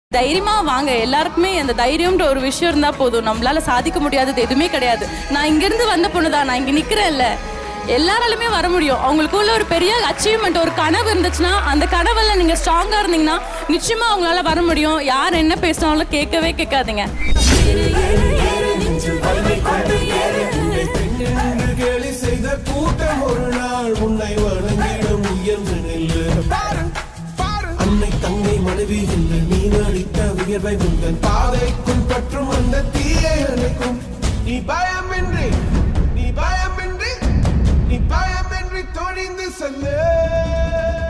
தைரியமா வாங்க எல்லாருக்குமே அந்த தைரியம்ன்ற ஒரு விஷயம் இருந்தா போதும் நம்மளால சாதிக்க முடியாதது எதுவுமே கிடையாது நான் இங்கிருந்து வந்த பொண்ணுதான் நான் இங்க நிக்கிறேன்ல எல்லாராலுமே வர முடியும் அவங்களுக்குள்ள ஒரு பெரிய அச்சீவ்மெண்ட் ஒரு கனவு இருந்துச்சுன்னா அந்த கனவுல நீங்க ஸ்ட்ராங்கா இருந்தீங்கன்னா நிச்சயமா அவங்களால வர முடியும் யார் என்ன பேசினாலும் கேட்கவே கேட்காதீங்க பெண்ணென்று கேலி செய்த கூட்டம் ஒரு நாள் உன்னை வணங்கிடும் உயர்ந்து நில்லு அன்னை தங்கை மனைவி என்று நீ நடித்த உயர்வை உங்கள் பாதைக்குள் பற்றும் அந்த தீயை அணைக்கும் நீ பயமின்றி நீ பயமின்றி நீ பயமின்றி துணிந்து செல்லு